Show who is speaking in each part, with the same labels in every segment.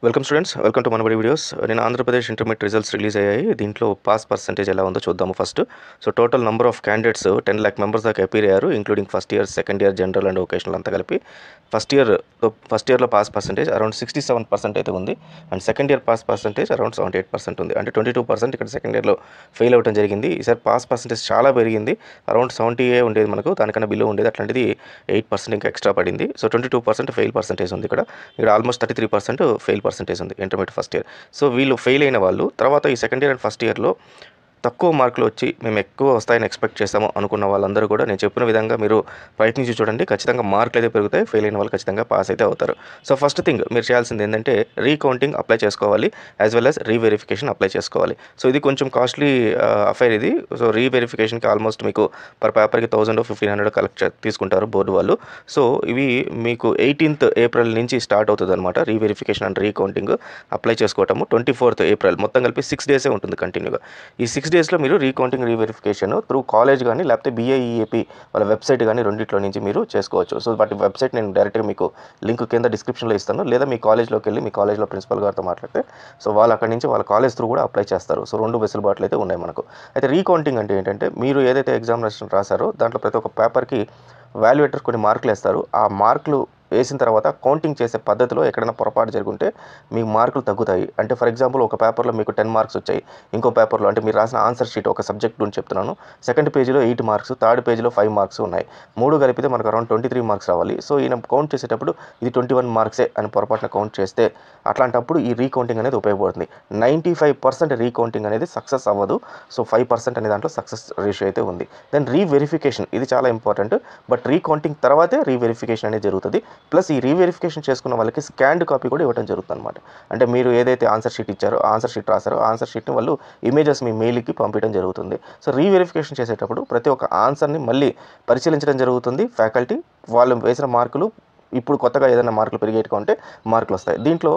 Speaker 1: welcome students welcome to Manabadi videos నేను Andhra Pradesh intermediate results release అయ్యాయి దీంట్లో పాస్ పర్సెంటేజ్ ఎలా ఉందో చూద్దాము first so total number of candidates ten lakh members దాకా అపీర్ అయ్యారు including first year second year general and vocational అంతా కలిపి ఫస్ట్ ఇయర్ ఫస్ట్ ఇయర్లో pass percentage around sixty seven percent అయితే ఉంది and second year pass percentage around seventy eight percent ఉంది అంటే twenty two percent ఇక్కడ సెకండ్ ఇయర్లో ఫెయిల్ అవ్వడం జరిగింది ఈసారి పాస్ పర్సెంటేజ్ చాలా పెరిగింది అరౌండ్ సెవెంటీ ఏ ఉండేది మనకు దానికన్నా బిలో ఉండేది అట్లాంటిది ఎయిట్ పర్సెంట్ ఇంకా ఎక్స్ట్రా పడింది so twenty two percent fail percentage ఉంది ఇక్కడ ఇక్కడ almost thirty three percent fail percentage ఉంది ఇంటర్మీడియట్ ఫస్ట్ ఇయర్ సో వీళ్ళు ఫెయిల్ అయిన వాళ్ళు తర్వాత ఈ సెకండ్ ఇయర్ అండ్ ఫస్ట్ ఇయర్లో తక్కువ మార్కులు వచ్చి మేము ఎక్కువ వస్తాయని ఎక్స్పెక్ట్ చేస్తాము అనుకున్న వాళ్ళందరూ కూడా నేను చెప్పిన విధంగా మీరు ప్రయత్నించి చూడండి ఖచ్చితంగా మార్కులు అయితే పెరుగుతాయి ఫెయిల్ అయిన వాళ్ళు ఖచ్చితంగా పాస్ అయితే అవుతారు సో ఫస్ట్ థింగ్ మీరు చేయాల్సింది ఏంటంటే రీకౌంటింగ్ అప్లై చేసుకోవాలి as well as reverification apply చేసుకోవాలి సో ఇది కొంచెం కాస్ట్లీ అఫైర్ ఇది సో రీవెరిఫికేషన్కి ఆల్మోస్ట్ మీకు పర్ పేపర్కి థౌసండ్ ఫిఫ్టీన్ హండ్రెడ్ కలెక్ట్ తీసుకుంటారు బోర్డు వాళ్ళు సో ఇవి మీకు ఎయిటీన్త్ ఏప్రిల్ నుంచి స్టార్ట్ అవుతుంది అనమాట రీవెరిఫికేషన్ అండ్ రీకౌంటింగ్ అప్లై చేసుకోవటము ట్వంటీ ఫోర్త్ ఏప్రిల్ మొత్తం కలిపి సిక్స్ డేసే ఉంటుంది కంటిన్యూగా ఈ సిక్స్ డేస్లో మీరు రీకౌంటింగ్ రీవెరిఫికేషన్ త్రూ కాలేజ్ కానీ లేకపోతే బీఐఈఏపీ వాళ్ళ వెబ్సైట్ కానీ రెండిట్లో నుంచి మీరు చేసుకోవచ్చు సో వాటి వెబ్సైట్ నేను డైరెక్ట్గా మీకు లింక్ కింద డిస్క్రిప్షన్లో ఇస్తాను లేదా మీ కాలేజ్లోకి వెళ్ళి మీ కాలేజ్లో ప్రిన్సిపల్ గారితో మాట్లాడితే సో వాళ్ళు అక్కడి నుంచి వాళ్ళ కాలేజ్ త్రూ కూడా అప్లై చేస్తారు సో రెండు వెసులుబాట్లు అయితే ఉన్నాయి మనకు అయితే రీకౌంటింగ్ అంటే ఏంటంటే మీరు ఏదైతే ఎగ్జామినేషన్ రాశారో దాంట్లో ప్రతి ఒక్క పేపర్కి వాల్యుయేటర్ కొన్ని మార్కులు వేస్తారు ఆ మార్కులు వేసిన తర్వాత కౌంటింగ్ చేసే పద్ధతిలో ఎక్కడైనా పొరపాటు జరుగుంటే మీ మార్కులు తగ్గుతాయి అంటే ఫర్ ఎగ్జాంపుల్ ఒక పేపర్లో మీకు టెన్ మార్క్స్ వచ్చాయి ఇంకో పేపర్లో అంటే మీరు రాసిన ఆన్సర్ షీట్ ఒక సబ్జెక్ట్ గురించి చెప్తున్నాను సెకండ్ పేజీలో ఎయిట్ మార్క్స్ థర్డ్ పేజీలో ఫైవ్ మార్క్స్ ఉన్నాయి మూడు కలిపితే మనకు అరౌండ్ ట్వంటీ త్రీ మార్క్స్ రావాలి సో ఈయన కౌంట్ చేసేటప్పుడు ఇది ట్వంటీ వన్ మార్క్సే అని పొరపాటున కౌంట్ చేస్తే అట్లాంటప్పుడు ఈ రీకౌంటింగ్ అనేది ఉపయోగపడుతుంది నైంటీ ఫైవ్ పర్సెంట్ రీకౌంటింగ్ అనేది సక్సెస్ అవ్వదు సో ఫైవ్ పర్సెంట్ అనే దాంట్లో సక్సెస్ రేషియో అయితే ఉంది దెన్ రీవెరిఫికేషన్ ఇది చాలా ఇంపార్టెంట్ బట్ రీకౌంటింగ్ తర్వాతే రీవెరిఫికేషన్ అనేది జరుగుతుంది ప్లస్ ఈ రీవెరిఫికేషన్ చేసుకున్న వాళ్ళకి స్కాన్డ్ కాపీ కూడా ఇవ్వడం జరుగుతుంది అనమాట అంటే మీరు ఏదైతే ఆన్సర్ షీట్ ఇచ్చారో ఆన్సర్ షీట్ రాశారో ఆన్సర్ షీట్ని వాళ్ళు ఇమేజెస్ మీ మెయిల్కి పంపించడం జరుగుతుంది సో రీవెరిఫికేషన్ చేసేటప్పుడు ప్రతి ఒక్క ఆన్సర్ని మళ్ళీ పరిశీలించడం జరుగుతుంది ఫ్యాకల్టీ వాళ్ళు వేసిన మార్కులు ఇప్పుడు కొత్తగా ఏదైనా మార్కులు పెరిగేట్టుగా ఉంటే మార్కులు వస్తాయి దీంట్లో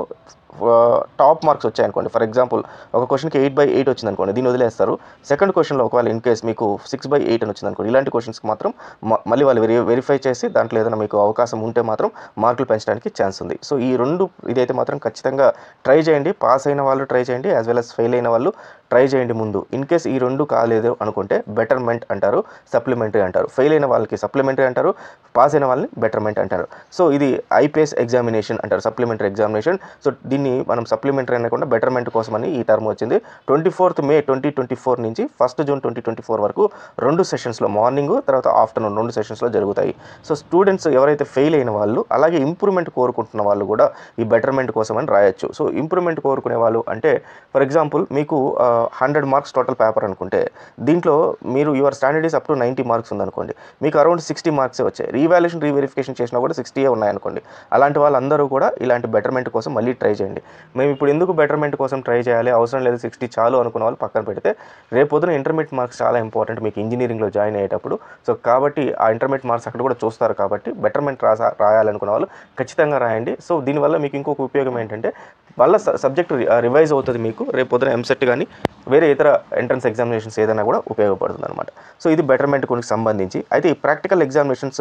Speaker 1: టాప్ మార్క్స్ వచ్చాయనుకోండి ఫర్ ఎగ్జాంపుల్ ఒక క్వశ్చన్కి ఎయిట్ బై ఎయిట్ వచ్చింది అనుకోండి దీన్ని వదిలేస్తారు సెకండ్ క్వశ్చన్లో ఒకవేళ ఇన్ కేస్ మీకు సిక్స్ బై ఎయిట్ అని వచ్చింది అనుకోండి ఇలాంటి క్వశ్చన్స్కి మాత్రం మ- మళ్ళీ వాళ్ళు వెరి వెరిఫై చేసి దాంట్లో ఏదైనా మీకు అవకాశం ఉంటే మాత్రం మార్కులు పెంచడానికి ఛాన్స్ ఉంది సో ఈ రెండు ఇదైతే మాత్రం ఖచ్చితంగా ట్రై చేయండి పాస్ అయిన వాళ్ళు ట్రై చేయండి యాజ్ వెల్ as ఫెయిల్ అయిన వాళ్ళు ట్రై చేయండి ముందు ఇన్ కేస్ ఈ రెండు కాలేదు అనుకుంటే బెటర్మెంట్ అంటారు సప్లిమెంటరీ అంటారు ఫెయిల్ అయిన వాళ్ళకి సప్లిమెంటరీ అంటారు పాస్ అయిన వాళ్ళని బెటర్మెంట్ అంటారు సో ఇది ఐపీఎస్ ఎగ్జామినేషన్ అంటారు సప్లిమెంటరీ ఎగ్జామినేషన్ సో దీన్ని మనం సప్లిమెంటరీ అనకుండా బెటర్మెంట్ కోసమని ఈ టర్మ్ వచ్చింది twenty fourth May twenty twenty four నుంచి first June twenty twenty four వరకు రెండు సెషన్స్లో మార్నింగ్ తర్వాత ఆఫ్టర్నూన్ రెండు సెషన్స్లో జరుగుతాయి సో స్టూడెంట్స్ ఎవరైతే ఫెయిల్ అయిన వాళ్ళు అలాగే ఇంప్రూవ్మెంట్ కోరుకుంటున్న వాళ్ళు కూడా ఈ బెటర్మెంట్ కోసమని రాయొచ్చు సో ఇంప్రూవ్మెంట్ కోరుకునే వాళ్ళు అంటే ఫర్ ఎగ్జాంపుల్ మీకు హండ్రెడ్ మార్క్స్ టోటల్ పేపర్ అనుకుంటే దీంట్లో మీరు your standard is up to ninety marks ఉందనుకోండి మీకు అరౌండ్ సిక్స్టీ మార్క్సే వచ్చాయి రీవాల్యుయేషన్ రీవెరిఫికేషన్ చేసినా కూడా సిక్స్టీయే ఉన్నాయనుకోండి అలాంటి వాళ్ళందరూ కూడా ఇలాంటి బెటర్మెంట్ కోసం మళ్ళీ ట్రై చేయండి మేము ఇప్పుడు ఎందుకు బెటర్మెంట్ కోసం ట్రై చేయాలి అవసరం లేదు సిక్స్టీ చాలు అనుకున్న వాళ్ళు పక్కన పెడితే రేపు పొద్దున ఇంటర్మీడియట్ మార్క్స్ చాలా ఇంపార్టెంట్ మీకు ఇంజనీరింగ్లో జాయిన్ అయ్యేటప్పుడు సో కాబట్టి ఆ ఇంటర్మీడియట్ మార్క్స్ అక్కడ కూడా చూస్తారు కాబట్టి బెటర్మెంట్ రాసా రాయాలనుకున్న వాళ్ళు ఖచ్చితంగా రాయండి సో దీనివల్ల మీకు ఇంకొక ఉపయోగం ఏంటంటే వాళ్ళ సబ్జెక్ట్ రివైజ్ అవుతుంది మీకు రేపు పొద్దున ఎంసెట్ కానీ వేరే ఇతర ఎంట్రన్స్ ఎగ్జామినేషన్స్ ఏదైనా కూడా ఉపయోగపడుతుంది అనమాట సో ఇది బెటర్మెంట్ గురించి సంబంధించి అయితే ఈ ప్రాక్టికల్ ఎగ్జామినేషన్స్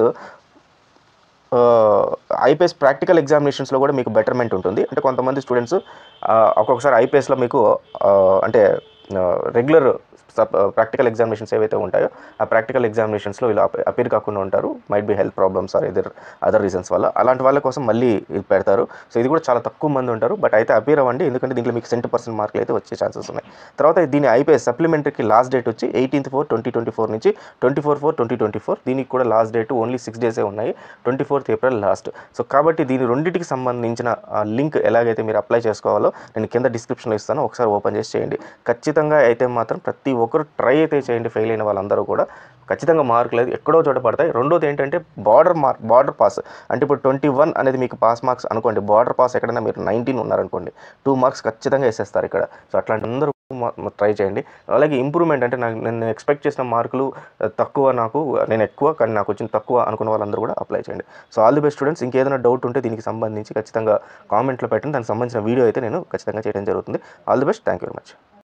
Speaker 1: ఐపీఎస్ ప్రాక్టికల్ ఎగ్జామినేషన్స్లో కూడా మీకు బెటర్మెంట్ ఉంటుంది అంటే కొంతమంది స్టూడెంట్స్ ఒక్కొక్కసారి ఐపీఎస్లో మీకు ఆ, అంటే రెగ్యులర్ ప్రాక్టికల్ ఎగ్జామినేషన్స్ ఏవైతే ఉంటాయో ఆ ప్రాక్టికల్ ఎగ్జామినేషన్స్లో ఇలా అపీర్ కాకుండా ఉంటారు might be health problems or either other reasons వల్ల అలాంటి వాళ్ళ కోసం మళ్ళీ ఇది పెడతారు సో ఇది కూడా చాలా తక్కువ మంది ఉంటారు బట్ అయితే అపీర్ అవ్వండి ఎందుకంటే దీంట్లో మీకు సెంటీ పర్సెంట్ మార్కులు అయితే వచ్చే ఛాన్సెస్ ఉన్నాయి తర్వాత దీని ఐపీఎస్ సప్లిమెంటరీకి లాస్ట్ డేట్ వచ్చి eighteenth four twenty twenty four నుంచి twenty four four twenty twenty four దీనికి కూడా లాస్ట్ డేట్ ఓన్లీ సిక్స్ డేసే ఉన్నాయి twenty fourth April last so కాబట్టి దీని రెండింటికి సంబంధించిన లింక్ ఎలాగైతే మీరు అప్లై చేసుకోవాలో నేను కింద డిస్క్రిప్షన్లో ఇస్తాను ఒకసారి ఓపెన్ చేసి చేయండి ఖచ్చితంగా అయితే మాత్రం ప్రతి ఒక్కరు ట్రై అయితే చేయండి ఫెయిల్ అయిన వాళ్ళందరూ కూడా ఖచ్చితంగా మార్కులు అయితే ఎక్కడో చోట పడతాయి రెండోది ఏంటంటే బార్డర్ మార్క్ బార్డర్ పాస్ అంటే ఇప్పుడు ట్వంటీ వన్ అనేది మీకు పాస్ మార్క్స్ అనుకోండి బార్డర్ పాస్ ఎక్కడైనా మీరు నైన్టీన్ ఉన్నారనుకోండి టూ మార్క్స్ ఖచ్చితంగా వేసేస్తారు ఇక్కడ సో అట్లాంటి అందరూ ట్రై చేయండి అలాగే ఇంప్రూవ్మెంట్ అంటే నాకు నేను ఎక్స్పెక్ట్ చేసిన మార్కులు ఆ, తక్కువ నాకు నేను ఎక్కువ కానీ నాకు వచ్చిన తక్కువ అనుకున్న వాళ్ళందరూ కూడా అప్లై చేయండి so all the best students ఇంకేదైనా డౌట్ ఉంటే దీనికి సంబంధించి ఖచ్చితంగా కామెంట్లో పెట్టండి దానికి సంబంధించిన వీడియో అయితే నేను ఖచ్చితంగా చేయడం జరుగుతుంది all the best thank you very much